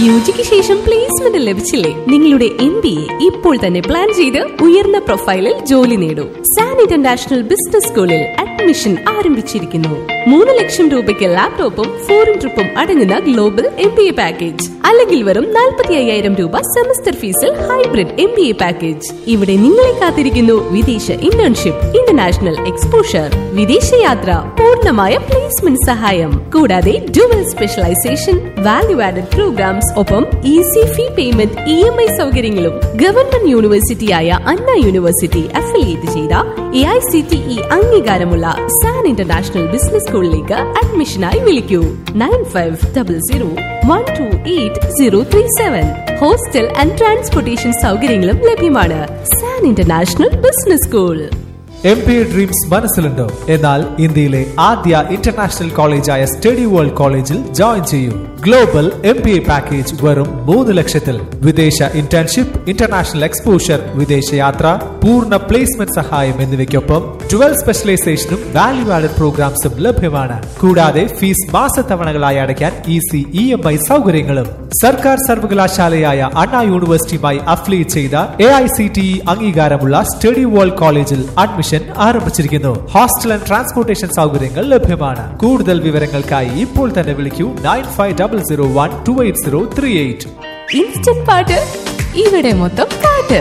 U ജിക്ക് ശേഷം placement ലഭിച്ചില്ലേ നിങ്ങളുടെ എം ബി എ ഇപ്പോൾ തന്നെ പ്ലാൻ ചെയ്ത് ഉയർന്ന പ്രൊഫൈലിൽ ജോലി നേടൂ സാൻ ഇന്റർനാഷണൽ ബിസിനസ് സ്കൂളിൽ അഡ്മിഷൻ ആരംഭിച്ചിരിക്കുന്നു മൂന്ന് ലക്ഷം രൂപയ്ക്ക് ലാപ്ടോപ്പും ഫോറിൻ ട്രിപ്പും അടങ്ങുന്ന global M B A package അല്ലെങ്കിൽ വെറും നാൽപ്പത്തി അയ്യായിരം രൂപ സെമസ്റ്റർ ഫീസിൽ hybrid M B A package ഇവിടെ നിങ്ങളെ കാത്തിരിക്കുന്നു വിദേശ ഇന്റേൺഷിപ്പ് ഇന്റർനാഷണൽ എക്സ്പോഷർ വിദേശയാത്ര പൂർണ്ണമായ പ്ലേസ്മെന്റ് സഹായം കൂടാതെ dual specialisation value added programs ഒപ്പം easy fee payment E M I സൗകര്യങ്ങളും ഗവൺമെന്റ് യൂണിവേഴ്സിറ്റിയായ അണ്ണ യൂണിവേഴ്സിറ്റി അഫിലിയേറ്റ് ചെയ്ത A I C T E അംഗീകാരമുള്ള സാൻ ഇന്റർനാഷണൽ ബിസിനസ് സ്കൂളിലേക്ക് അഡ്മിഷനായി വിളിക്കൂ nine five double zero one two eight zero three seven hostel and transportation സൗകര്യങ്ങളും ലഭ്യമാണ് San international business school M P dreams മനസ്സിലുണ്ടോ എന്നാൽ ഇന്ത്യയിലെ ആദ്യ ഇന്റർനാഷണൽ കോളേജായ സ്റ്റഡി വേൾഡ് കോളേജിൽ ജോയിൻ ചെയ്യൂ global M P A package വെറും മൂന്ന് ലക്ഷത്തിൽ വിദേശ ഇന്റേൺഷിപ്പ് ഇന്റർനാഷണൽ എക്സ്പോഷർ വിദേശയാത്ര പൂർണ്ണ പ്ലേസ്മെന്റ് സഹായം എന്നിവയ്ക്കൊപ്പം ട്വൽവ് സ്പെഷ്യലൈസേഷനും വാല്യൂ ആഡഡ് പ്രോഗ്രാംസും ലഭ്യമാണ് കൂടാതെ ഫീസ് മാസത്തവണകളായി അടയ്ക്കാൻ ഈസി ഇ എം ഐ സൗകര്യങ്ങളും സർക്കാർ സർവകലാശാലയായ അണ്ണാ യൂണിവേഴ്സിറ്റിയുമായി അഫിലിയേറ്റ് ചെയ്ത A I C T E അംഗീകാരമുള്ള സ്റ്റഡി വേൾഡ് കോളേജിൽ അഡ്മിഷൻ ആരംഭിച്ചിരിക്കുന്നു ഹോസ്റ്റൽ ആൻഡ് ട്രാൻസ്പോർട്ടേഷൻ സൗകര്യങ്ങൾ ലഭ്യമാണ് കൂടുതൽ വിവരങ്ങൾക്കായി ഇപ്പോൾ തന്നെ വിളിക്കൂ nine five double zero one two eight zero three eight instant പാട്ട് ഇവിടെ മൊത്തം പാട്ട്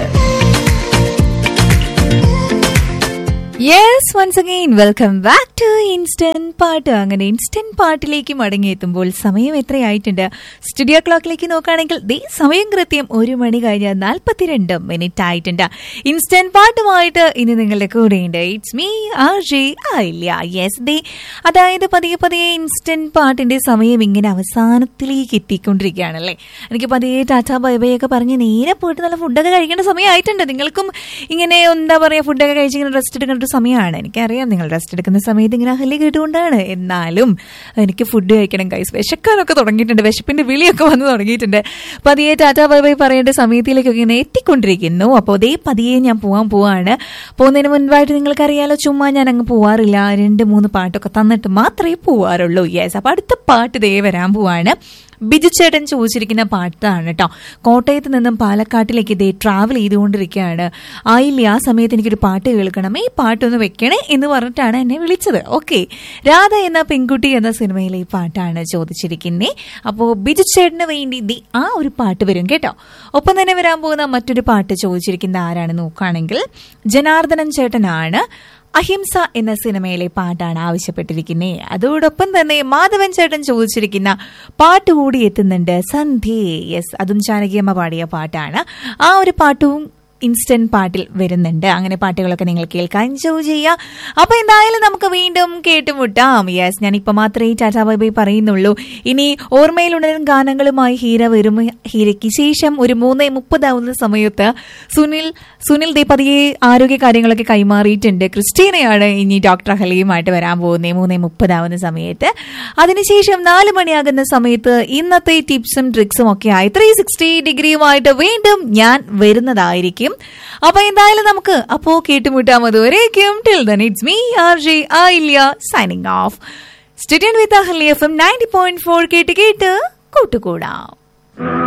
yes once again welcome back to instant പാട്ട് അങ്ങനെ ഇൻസ്റ്റന്റ് പാട്ടിലേക്ക് മടങ്ങിയെത്തുമ്പോൾ സമയം എത്രയായിട്ടുണ്ട് സ്റ്റുഡിയോ ക്ലോക്കിലേക്ക് നോക്കുകയാണെങ്കിൽ ദേ സമയം കൃത്യം ഒരു മണി കഴിഞ്ഞ് നാൽപ്പത്തിരണ്ട് മിനിറ്റ് ആയിട്ടുണ്ട് ഇൻസ്റ്റന്റ് പാട്ടുമായിട്ട് ഇനി നിങ്ങളുടെ കൂടെയുണ്ട് it's me R J Ayilya yes ദേ അതായത് പതിയെ പതിയെ ഇൻസ്റ്റന്റ് പാട്ടിന്റെ സമയം ഇങ്ങനെ അവസാനത്തിലേക്ക് എത്തിക്കൊണ്ടിരിക്കുകയാണല്ലേ എനിക്ക് പതിയെ ടാറ്റ ബൈ ബൈ ഒക്കെ പറഞ്ഞ് നേരെ പോയിട്ട് നല്ല ഫുഡൊക്കെ കഴിക്കേണ്ട സമയമായിട്ടുണ്ട് നിങ്ങൾക്കും ഇങ്ങനെ എന്താ പറയുക ഫുഡൊക്കെ കഴിച്ച് ഇങ്ങനെ റെസ്റ്റ് എടുക്കേണ്ട ഒരു സമയമാണ് എനിക്കറിയാം നിങ്ങൾ റെസ്റ്റ് എടുക്കുന്ന സമയത്ത് ഇങ്ങനെ അഹലി കേട്ടുകൊണ്ടാണ് എന്നാലും എനിക്ക് ഫുഡ് കഴിക്കണം കൈസ് വിശക്കാനൊക്കെ തുടങ്ങിയിട്ടുണ്ട് വിശപ്പിന്റെ വിളിയൊക്കെ വന്ന് തുടങ്ങിയിട്ടുണ്ട് പതിയെ ടാറ്റ ബൈ ബൈ പറയേണ്ട സമയത്തിലേക്കൊക്കെ ഇങ്ങനെ എത്തിക്കൊണ്ടിരിക്കുന്നു അപ്പോൾ അതേ പതിയെ ഞാൻ പോവാൻ പോവാണ് പോകുന്നതിന് മുൻപായിട്ട് നിങ്ങൾക്കറിയാലോ ചുമ്മാ ഞാൻ അങ്ങ് പോവാറില്ല രണ്ട് മൂന്ന് പാട്ടൊക്കെ തന്നിട്ട് മാത്രമേ പോവാറുള്ളൂ യെസ് അപ്പൊ അടുത്ത പാട്ട് ദേ വരാൻ പോവാണ് ബിജു ചേട്ടൻ ചോദിച്ചിരിക്കുന്ന പാട്ടാണ് കേട്ടോ കോട്ടയത്ത് നിന്നും പാലക്കാട്ടിലേക്ക് ഇതേ ട്രാവൽ ചെയ്തുകൊണ്ടിരിക്കുകയാണ് ആയില്ല ആ സമയത്ത് എനിക്കൊരു പാട്ട് കേൾക്കണം ഈ പാട്ടൊന്ന് വെക്കണേ എന്ന് പറഞ്ഞിട്ടാണ് എന്നെ വിളിച്ചത് ഓക്കെ രാധ എന്ന പെൺകുട്ടി എന്ന സിനിമയിലെ ഈ പാട്ടാണ് ചോദിച്ചിരിക്കുന്നത് അപ്പോൾ ബിജു ചേട്ടന് വേണ്ടി ദി ആ ഒരു പാട്ട് വരും കേട്ടോ ഒപ്പം തന്നെ വരാൻ പോകുന്ന മറ്റൊരു പാട്ട് ചോദിച്ചിരിക്കുന്ന ആരാണ് നോക്കുകയാണെങ്കിൽ ജനാർദ്ദനൻ ചേട്ടനാണ് അഹിംസ എന്ന സിനിമയിലെ പാട്ടാണ് ആവശ്യപ്പെട്ടിരിക്കുന്നത് അതോടൊപ്പം തന്നെ മാധവൻ ചേട്ടൻ ചോദിച്ചിരിക്കുന്ന പാട്ട് കൂടി എത്തുന്നുണ്ട് സന്ധ്യേ യെസ് അതും ജാനകിയമ്മ പാടിയ പാട്ടാണ് ആ ഒരു പാട്ടും ഇൻസ്റ്റന്റ് പാട്ടിൽ വരുന്നുണ്ട് അങ്ങനെ പാട്ടുകളൊക്കെ നിങ്ങൾ കേൾക്കാൻ എൻജോയ് ചെയ്യാം അപ്പൊ എന്തായാലും നമുക്ക് വീണ്ടും കേട്ടുമുട്ടാം യെസ് ഞാൻ ഇപ്പൊ മാത്രമേ ടാറ്റാ ബൈ ബൈ പറയുന്നുള്ളൂ ഇനി ഓർമ്മയിലുണരും ഗാനങ്ങളുമായി ഹീര വരും ഹീരയ്ക്ക് ശേഷം ഒരു മൂന്നേ മുപ്പതാവുന്ന സമയത്ത് സുനിൽ സുനിൽ ദേ പതിയെ ആരോഗ്യ കാര്യങ്ങളൊക്കെ കൈമാറിയിട്ടുണ്ട് ക്രിസ്റ്റീനയാണ് ഇനി ഡോക്ടർ ഹലിയുമായിട്ട് വരാൻ പോകുന്നത് മൂന്നേ മുപ്പതാവുന്ന സമയത്ത് അതിനുശേഷം നാല് മണിയാകുന്ന സമയത്ത് ഇന്നത്തെ ടിപ്സും ട്രിക്സും ഒക്കെ ആയി ത്രീ സിക്സ്റ്റി ഡിഗ്രിയുമായിട്ട് വീണ്ടും ഞാൻ വരുന്നതായിരിക്കും അപ്പൊ എന്തായാലും നമുക്ക് അപ്പോ കേട്ടുമുട്ടാം അതുവരേക്കും till then it's me R J Ayilya signing off സ്റ്റുഡിയൻ with Ahalya F M ninety point four കേട്ട് കേട്ട് കൂട്ടുകൂടാം